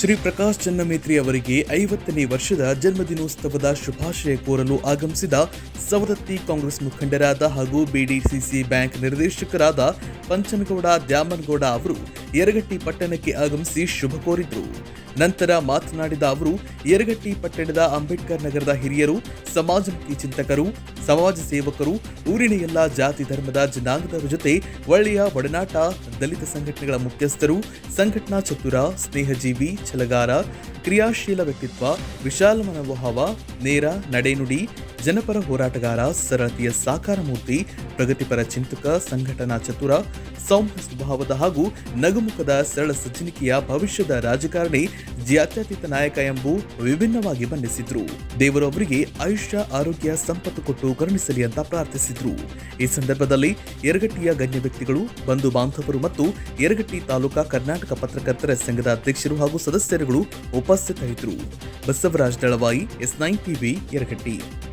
ಶ್ರೀ ಪ್ರಕಾಶ್ ಚನ್ನಮೇತ್ರಿ ಅವರಿಗೆ ಐವತ್ತನೇ ವರ್ಷದ ಜನ್ಮದಿನೋತ್ಸವದ ಶುಭಾಶಯ ಕೋರಲು ಆಗಮಿಸಿದ ಸವದತ್ತಿ ಕಾಂಗ್ರೆಸ್ ಮುಖಂಡರಾದ ಹಾಗೂ ಬಿಡಿಸಿಸಿ ಬ್ಯಾಂಕ್ ನಿರ್ದೇಶಕರಾದ ಪಂಚನಗೌಡ ದ್ಯಾಮನಗೌಡ ಅವರು ಯರಗಟ್ಟಿ ಪಟ್ಟಣಕ್ಕೆ ಆಗಮಿಸಿ ಶುಭ ಕೋರಿದ್ರು ನಂತರ ಮಾತನಾಡಿದ ಅವರು ಯರಗಟ್ಟಿ ಪಟ್ಟಣದ ಅಂಬೇಡ್ಕರ್ ನಗರದ ಹಿರಿಯರು ಸಮಾಜಮುಖಿ ಚಿಂತಕರು ಸಮಾಜ ಸೇವಕರು ಊರಿನ ಎಲ್ಲ ಜಾತಿ ಧರ್ಮದ ಜನಾಂಗದವರ ಜೊತೆ ಒಳ್ಳೆಯ ಒಡನಾಟ ದಲಿತ ಸಂಘಟನೆಗಳ ಮುಖ್ಯಸ್ಥರು ಸಂಘಟನಾ ಚತುರ ಸ್ನೇಹಜೀವಿ ಛಲಗಾರ ಕ್ರಿಯಾಶೀಲ ವ್ಯಕ್ತಿತ್ವ ವಿಶಾಲ ಮನೋಭಾವ ನೇರ ನಡೆನುಡಿ ಜನಪರ ಹೋರಾಟಗಾರ ಸರಳತೆಯ ಸಾಕಾರ ಮೂರ್ತಿ ಪ್ರಗತಿಪರ ಚಿಂತಕ ಸಂಘಟನಾ ಚತುರ ಸೌಮ್ಯ ಸ್ವಭಾವದ ಹಾಗೂ ನಗುಮುಖದ ಸರಳ ಸಜ್ಜನಿಕೆಯ ಭವಿಷ್ಯದ ರಾಜಕಾರಣಿ ಜಾತ್ಯತೀತ ನಾಯಕ ಎಂಬು ವಿಭಿನ್ನವಾಗಿ ಬಣ್ಣಿಸಿದ್ರು ದೇವರು ಅವರಿಗೆ ಆಯುಷ್ಯ ಆರೋಗ್ಯ ಸಂಪತ್ತು ಕೊಟ್ಟು ಕರುಣಿಸಲಿ ಅಂತ ಪ್ರಾರ್ಥಿಸಿದ್ರು ಈ ಸಂದರ್ಭದಲ್ಲಿ ಯರಗಟ್ಟಿಯ ಗಣ್ಯ ವ್ಯಕ್ತಿಗಳು ಬಂಧು ಬಾಂಧವರು ಮತ್ತು ಯರಗಟ್ಟಿ ತಾಲೂಕಾ ಕರ್ನಾಟಕ ಪತ್ರಕರ್ತರ ಸಂಘದ ಅಧ್ಯಕ್ಷರು ಹಾಗೂ ಸದಸ್ಯರುಗಳು ಉಪಸ್ಥಿತರಿದ್ದರು Basavaraj Dalavayi S nine TV Yaragatti